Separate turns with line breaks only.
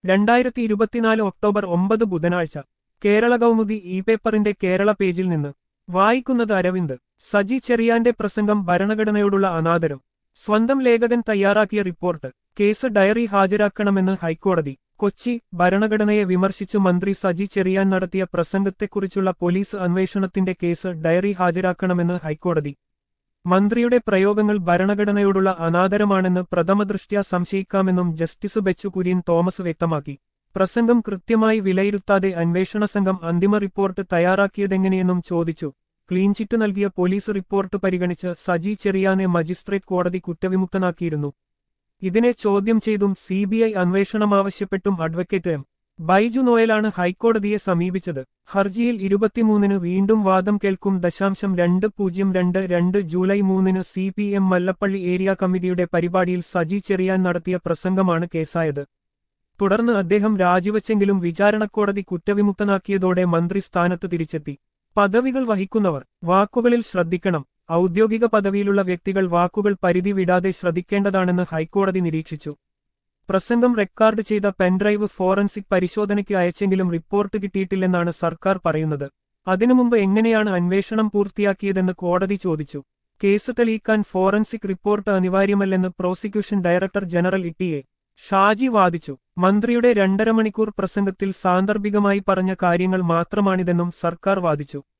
രണ്ടായിരത്തി ഇരുപത്തിനാല് ഒക്ടോബർ ഒമ്പത് ബുധനാഴ്ച കേരള കൗമുദി ഇ പേപ്പറിന്റെ കേരള പേജിൽ നിന്ന് വായിക്കുന്നത് അരവിന്ദ് സജി ചെറിയാന്റെ പ്രസംഗം ഭരണഘടനയോടുള്ള അനാദരം സ്വന്തം ലേഖകൻ തയ്യാറാക്കിയ റിപ്പോർട്ട് കേസ് ഡയറി ഹാജരാക്കണമെന്ന് ഹൈക്കോടതി കൊച്ചി ഭരണഘടനയെ വിമർശിച്ച് മന്ത്രി സജി ചെറിയാൻ നടത്തിയ പ്രസംഗത്തെക്കുറിച്ചുള്ള പോലീസ് അന്വേഷണത്തിന്റെ കേസ് ഡയറി ഹാജരാക്കണമെന്ന് ഹൈക്കോടതി മന്ത്രിയുടെ പ്രയോഗങ്ങൾ ഭരണഘടനയോടുള്ള അനാദരമാണെന്ന് പ്രഥമദൃഷ്ട്യാ സംശയിക്കാമെന്നും ജസ്റ്റിസ് ബെച്ചു കുര്യൻ തോമസ് വ്യക്തമാക്കി പ്രസംഗം കൃത്യമായി വിലയിരുത്താതെ അന്വേഷണ സംഘം അന്തിമ റിപ്പോർട്ട് തയ്യാറാക്കിയതെങ്ങനെയെന്നും ചോദിച്ചു ക്ലീൻചിറ്റ് നൽകിയ പോലീസ് റിപ്പോർട്ട് പരിഗണിച്ച് സജി ചെറിയാനെ മജിസ്ട്രേറ്റ് കോടതി കുറ്റവിമുക്തനാക്കിയിരുന്നു ഇതിനെ ചോദ്യം ചെയ്തും സിബിഐ അന്വേഷണം ആവശ്യപ്പെട്ടും അഡ്വക്കേറ്റ് എം ബൈജു നോയലാണ് ഹൈക്കോടതിയെ സമീപിച്ചത് ഹർജിയിൽ ഇരുപത്തിമൂന്നിന് വീണ്ടും വാദം കേൾക്കും ദശാംശം രണ്ട് പൂജ്യം രണ്ട് രണ്ട് ജൂലൈ മൂന്നിന് C P M Mallappally area കമ്മിറ്റിയുടെ പരിപാടിയിൽ സജി ചെറിയാൻ നടത്തിയ പ്രസംഗമാണ് കേസായത് തുടർന്ന് അദ്ദേഹം രാജിവച്ചെങ്കിലും വിചാരണക്കോടതി കുറ്റവിമുക്തനാക്കിയതോടെ മന്ത്രി സ്ഥാനത്ത് തിരിച്ചെത്തി പദവികൾ വഹിക്കുന്നവർ വാക്കുകളിൽ ശ്രദ്ധിക്കണം ഔദ്യോഗിക പദവിയിലുള്ള വ്യക്തികൾ വാക്കുകൾ പരിധി വിടാതെ ശ്രദ്ധിക്കേണ്ടതാണെന്ന് ഹൈക്കോടതി നിരീക്ഷിച്ചു പ്രസംഗം റെക്കോർഡ് ചെയ്ത പെൻഡ്രൈവ് ഫോറൻസിക് പരിശോധനയ്ക്ക് അയച്ചെങ്കിലും റിപ്പോർട്ട് കിട്ടിയിട്ടില്ലെന്നാണ് സർക്കാർ പറയുന്നത് അതിനു മുമ്പ് എങ്ങനെയാണ് അന്വേഷണം പൂർത്തിയാക്കിയതെന്ന് കോടതി ചോദിച്ചു കേസ് തെളിയിക്കാൻ ഫോറൻസിക് റിപ്പോർട്ട് അനിവാര്യമല്ലെന്ന് പ്രോസിക്യൂഷൻ ഡയറക്ടർ ജനറൽ ഇട്ടിയെ ഷാജി വാദിച്ചു മന്ത്രിയുടെ രണ്ടര മണിക്കൂർ പ്രസംഗത്തിൽ സാന്ദർഭികമായി പറഞ്ഞ കാര്യങ്ങൾ മാത്രമാണിതെന്നും സർക്കാർ വാദിച്ചു